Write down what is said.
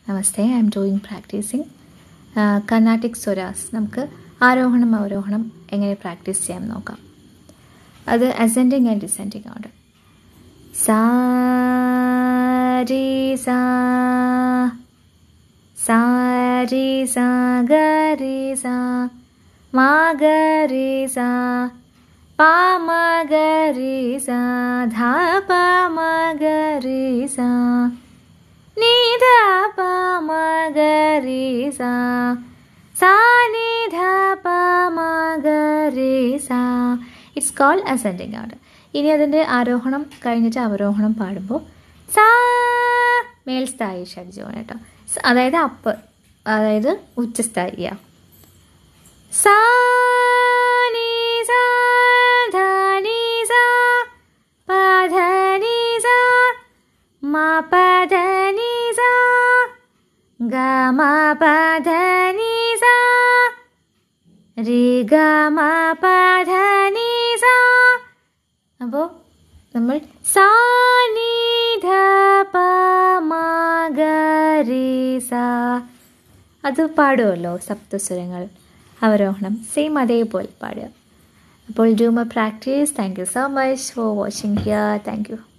namaste I am doing practicing Carnatic swaras നമുക്ക് ആരോഹണം അവരോഹണം എങ്ങനെ പ്രാക്ടീസ് ചെയ്യാം നോക്കാം അത് അസെൻഡിങ് ആൻഡ് ഡിസെൻഡിങ് ഓർഡർ സാ രി സാ സാ രി സാ ഗ രി സാ മാ ഗ രി സാ പാ മ ഗ രി സാ ധ പ മ ഗ രി സാ ni da pa ma ga ri sa sa ni da pa ma ga ri sa it's called ascending order ഇനി അതിൻ്റെ ആരോഹണം കഴിഞ്ഞിട്ട് അവരോഹണം പാടുമ്പോൾ സാ മേൽസ്ഥായി ഷഡ്ജോൺ കേട്ടോ സ- അതായത് അപ്പ് അതായത് ഉച്ചസ്ഥായിയ സാ നീ സാ ധ നീ സാ പ ധ നീ സാ ma pa da ni sa ga ma pa da ni sa ri ga ma pa da ni sa അപ്പോൾ നമ്മൾ സാ നീ ധ പ മ ഗ രി സ അത് പാടുമല്ലോ സപ്തസ്വരങ്ങൾ അവരോഹണം സെയിം അതേപോലെ പാടുക അപ്പോൾ do my practice thank you so much for watching here thank U